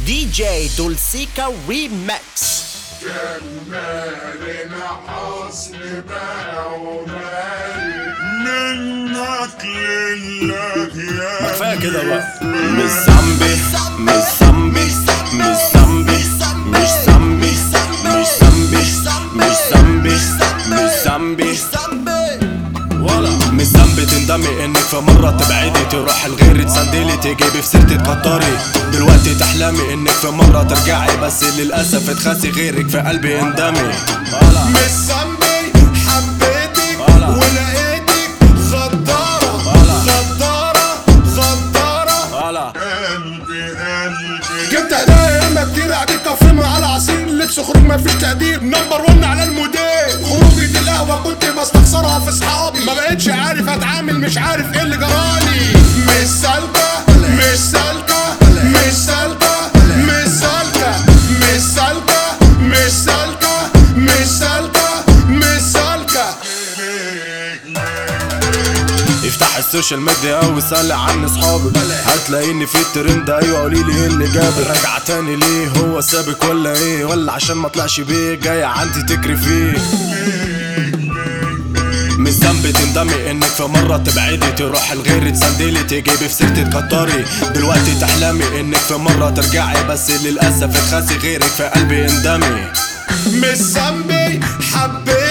دي جي دولسيكا ريماكس جمال عصر بقى ومالي منك لله يا كفايه كده بقى مش زامبي مش زامبي مش زامبي مش زامبي مش زامبي مش زامبي مش زامبي ولا مش ذنبي تندمي انك في مرة تبعدي تروح لغيري تسندلي تجيبي في سيرتي تقدري دلوقتي تحلمي انك في مرة ترجعي بس للأسف تخاسي غيرك في قلبي اندمي ولا مش ذنبي حبيتك ولا. ولقيتك غدارة ولا. غدارة غدارة ولا قلبي قلبي جبت هدايا ياما كتير قاعدين كافيين على عصير لبس خروج مفيش تقدير نمبر ون على المدير خروجة القهوة كنت بستخسرها في صحابي ما بقتش عارف اتعامل مش عارف ايه اللي جرالي مش سالكة مش سالكة مش سالكة مش سالكة مش سالكة مش سالكة مش سالكة مش سالكة افتح السوشيال ميديا واسأل عن اصحابك هتلاقيني في الترند ايوه قوليلي ايه اللي جابك راجع تاني ليه هو سابك ولا ايه ولا عشان ما طلعش بيه جاي عندي تجري فيه مش ذنبي تندمي انك في مرة تبعدي تروح لغيري تسندلي تجيبي في سيرتي تكتري دلوقتي تحلمي انك في مرة ترجعي بس للأسف تخاسي غيرك في قلبي اندمي مش ذنبي حبيتك